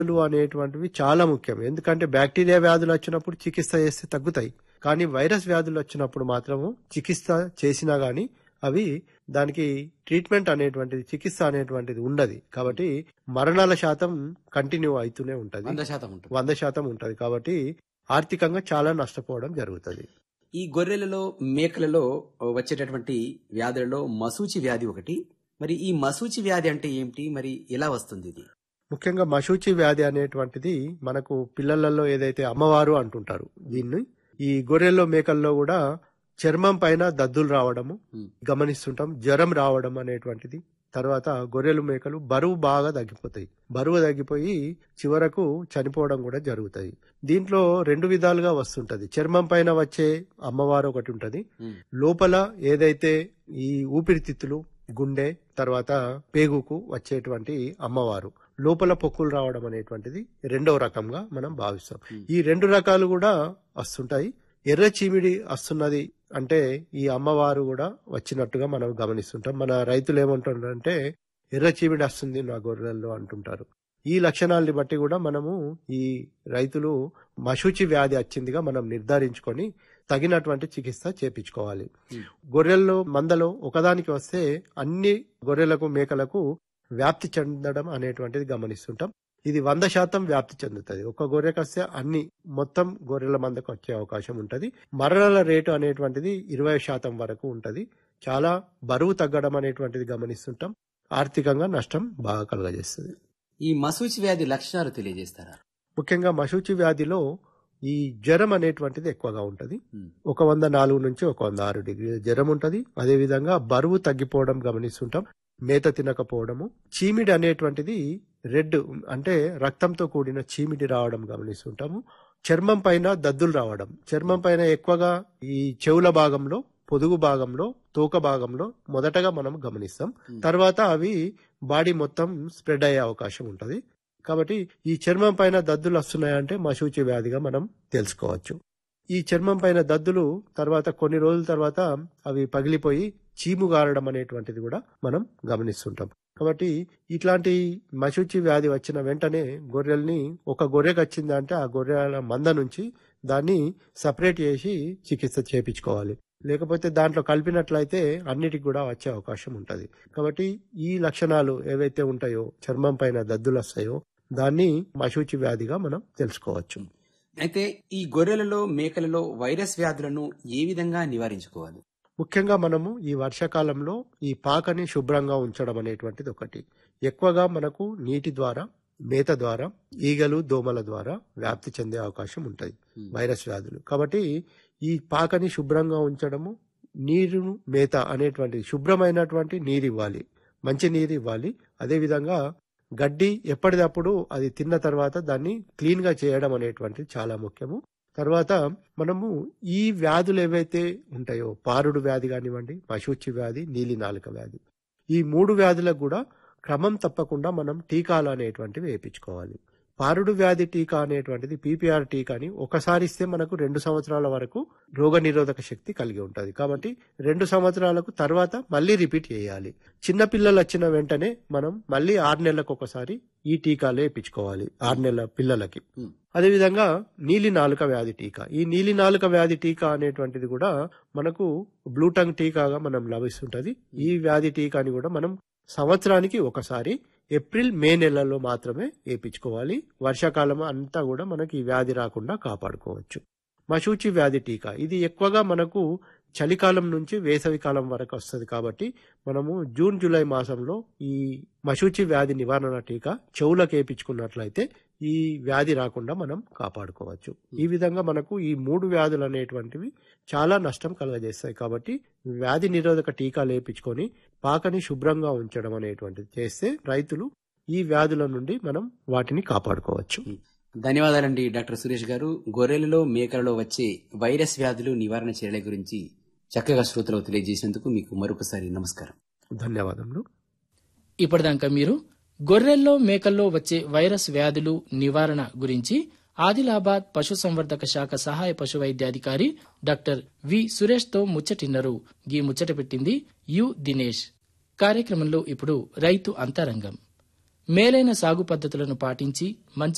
వ్యాధులు అనేటువంటివి చాలా ముఖ్యం ఎందుకంటే బ్యాక్టీరియా వ్యాధులు వచ్చినప్పుడు చికిత్స చేస్తే తగ్గుతాయి కానీ వైరస్ వ్యాధులు వచ్చినప్పుడు మాత్రము చికిత్స చేసినా గానీ అవి దానికి ట్రీట్మెంట్ అనేటువంటిది చికిత్స అనేటువంటిది ఉండదు కాబట్టి మరణాల శాతం కంటిన్యూ అవుతూనే ఉంటది వంద శాతం ఉంటుంది వంద శాతం ఉంటది కాబట్టి ఆర్థికంగా చాలా నష్టపోవడం జరుగుతుంది ఈ గొర్రెలలో మేకలలో వచ్చేటటువంటి వ్యాధులలో మసూచి వ్యాధి ఒకటి మరి ఈ మసూచి వ్యాధి అంటే ఏమిటి మరి ఎలా వస్తుంది ఇది ముఖ్యంగా మశూచి వ్యాధి అనేటువంటిది మనకు పిల్లలలో ఏదైతే అమ్మవారు అంటుంటారు దీన్ని ఈ గొర్రెల్లో మేకల్లో కూడా చర్మం పైన దద్దులు రావడము Hmm. గమనిస్తుంటాం జ్వరం రావడం అనేటువంటిది తర్వాత గొర్రెలు మేకలు బరువు బాగా తగ్గిపోతాయి బరువు తగ్గిపోయి చివరకు చనిపోవడం కూడా జరుగుతాయి దీంట్లో రెండు విధాలుగా వస్తుంటది చర్మం పైన వచ్చే అమ్మవారు ఒకటి ఉంటది ఉమ్, లోపల ఏదైతే ఈ ఊపిరితిత్తులు గుండె తర్వాత పేగుకు వచ్చేటువంటి అమ్మవారు లోపల పొక్కులు రావడం అనేటువంటిది రెండవ రకంగా మనం భావిస్తాం Hmm. ఈ రెండు రకాలు కూడా వస్తుంటాయి ఎర్ర చీమిడి వస్తున్నది అంటే ఈ అమ్మవారు కూడా వచ్చినట్టుగా మనం గమనిస్తుంటాం మన రైతులు ఏమంటారంటే ఎర్ర చీమిడి వస్తుంది నా గొర్రెల్లో అంటుంటారు ఈ లక్షణాలని బట్టి కూడా మనము ఈ రైతులు మశూచి వ్యాధి వచ్చిందిగా మనం నిర్ధారించుకొని తగినటువంటి చికిత్స చేపించుకోవాలి Hmm. గొర్రెల్లో మందలో ఒకదానికి వస్తే అన్ని గొర్రెలకు మేకలకు వ్యాప్తి చెందడం అనేటువంటిది గమనిస్తుంటాం ఇది వంద శాతం వ్యాప్తి చెందుతుంది ఒక గొర్రెకి వస్తే అన్ని మొత్తం గొర్రెల మందకు వచ్చే అవకాశం ఉంటది మరణాల రేటు అనేటువంటిది ఇరవై శాతం వరకు ఉంటది చాలా బరువు తగ్గడం అనేటువంటిది గమనిస్తుంటాం ఆర్థికంగా నష్టం బాగా కలుగజేస్తుంది ఈ మసూచి వ్యాధి లక్షణాలు తెలియజేస్తారా ముఖ్యంగా మశూచి వ్యాధిలో ఈ జ్వరం అనేటువంటిది ఎక్కువగా ఉంటది ఉమ్, ఒక వంద నాలుగు నుంచి ఒక వంద ఆరు డిగ్రీల జ్వరం ఉంటది అదే విధంగా బరువు తగ్గిపోవడం గమనిస్తుంటాం మేత తినకపోవడము చీమిడి అనేటువంటిది రెడ్ అంటే రక్తంతో కూడిన చీమిడి రావడం గమనిస్తుంటాము చర్మం పైన దద్దులు రావడం చర్మం పైన ఎక్కువగా ఈ చెవుల భాగంలో పొదుగు భాగంలో తోక భాగంలో మొదటగా మనం గమనిస్తాం తర్వాత అవి బాడీ మొత్తం స్ప్రెడ్ అయ్యే అవకాశం ఉంటది కాబట్టి ఈ చర్మం పైన దద్దులు వస్తున్నాయంటే మశూచి వ్యాధిగా మనం తెలుసుకోవచ్చు ఈ చర్మం పైన దద్దులు తర్వాత కొన్ని రోజుల తర్వాత అవి పగిలిపోయి చీము గారడం అనేటువంటిది కూడా మనం గమనిస్తుంటాం కాబట్టి ఇట్లాంటి మశూచి వ్యాధి వచ్చిన వెంటనే గొర్రెల్ని ఒక గొర్రెకి వచ్చిందంటే ఆ గొర్రెల మంద నుంచి దాన్ని సపరేట్ చేసి చికిత్స చేపించుకోవాలి లేకపోతే దాంట్లో కలిపినట్లయితే అన్నిటికి కూడా వచ్చే అవకాశం ఉంటది కాబట్టి ఈ లక్షణాలు ఏవైతే ఉంటాయో చర్మం పైన దద్దులు వస్తాయో దాన్ని మశూచి వ్యాధిగా మనం తెలుసుకోవచ్చు అయితే ఈ గొర్రెలలో మేకలలో వైరస్ వ్యాధులను ఏ విధంగా నివారించుకోవాలి ముఖ్యంగా మనము ఈ వర్షాకాలంలో ఈ పాకని శుభ్రంగా ఉంచడం అనేటువంటిది ఒకటి ఎక్కువగా మనకు నీటి ద్వారా మేత ద్వారా ఈగలు దోమల ద్వారా వ్యాప్తి చెందే అవకాశం ఉంటుంది వైరస్ వ్యాధులు కాబట్టి ఈ పాకని శుభ్రంగా ఉంచడము నీరు మేత అనేటువంటి శుభ్రమైనటువంటి నీరు ఇవ్వాలి మంచి నీరు ఇవ్వాలి అదేవిధంగా గడ్డి ఎప్పటిదప్పుడు అది తిన్న తర్వాత దాన్ని క్లీన్ గా చేయడం అనేటువంటిది చాలా ముఖ్యము తర్వాత మనము ఈ వ్యాధులు ఏవైతే ఉంటాయో పారుడు వ్యాధి కానివ్వండి మశూచి వ్యాధి నీలి నాలుక వ్యాధి ఈ మూడు వ్యాధులకు కూడా క్రమం తప్పకుండా మనం టీకాలు అనేటువంటివి వేయించుకోవాలి పారుడు వ్యాధి టీకా అనేటువంటిది పీపీఆర్ టీకాని ఒకసారి ఇస్తే మనకు రెండు సంవత్సరాల వరకు రోగ నిరోధక శక్తి కలిగి ఉంటుంది కాబట్టి రెండు సంవత్సరాలకు తర్వాత మళ్ళీ రిపీట్ చేయాలి చిన్న పిల్లలు వచ్చిన వెంటనే మనం మళ్ళీ ఆరు నెలలకు ఒకసారి ఈ టీకాలు వేయించుకోవాలి ఆరు నెలల పిల్లలకి Hmm. అదేవిధంగా నీలి నాలుక వ్యాధి టీకా ఈ నీలి నాలుక వ్యాధి టీకా అనేటువంటిది కూడా మనకు బ్లూటంగ్ టీకాగా మనం లభిస్తుంటది ఈ వ్యాధి టీకాని కూడా మనం సంవత్సరానికి ఒకసారి ఏప్రిల్ మే నెలల్లో మాత్రమే వేయించుకోవాలి వర్షాకాలం అంతా కూడా మనకి ఈ వ్యాధి రాకుండా కాపాడుకోవచ్చు మశూచి వ్యాధి టీకా ఇది ఎక్కువగా మనకు చలికాలం నుంచి వేసవి కాలం వరకు వస్తుంది కాబట్టి మనము జూన్ జూలై మాసంలో ఈ మశూచి వ్యాధి నివారణ టీకా చెవులకు వేయించుకున్నట్లయితే ఈ వ్యాధి రాకుండా మనం కాపాడుకోవచ్చు ఈ విధంగా మనకు ఈ మూడు వ్యాధులు అనేటువంటివి చాలా నష్టం కలుగజేస్తాయి కాబట్టి వ్యాధి నిరోధక టీకాలు వేయించుకొని పాకని శుభ్రంగా ఉంచడం అనేటువంటిది చేస్తే రైతులు ఈ వ్యాధుల నుండి మనం వాటిని కాపాడుకోవచ్చు ధన్యవాదాలండి డాక్టర్ సురేష్ గారు గొర్రెలలో మేకలలో వచ్చే వైరస్ వ్యాధులు నివారణ చర్యల గురించి చక్కగా శ్రోతలకు తెలియజేసినందుకు మీకు మరొకసారి నమస్కారం ధన్యవాదములు ఇప్పటిదాకా మీరు గొర్రెల్లో మేకల్లో వచ్చే వైరస్ వ్యాధులు నివారణ గురించి ఆదిలాబాద్ పశుసంవర్ధక శాఖ సహాయ పశు వైద్యాధికారి డాక్టర్ వి సురేష్ తో ముచ్చటిన్నరు గీ ముచ్చట పెట్టింది యు దినేష్ కార్యక్రమంలో ఇప్పుడు రైతు అంతరంగం మేలైన సాగు పద్ధతులను పాటించి మంచి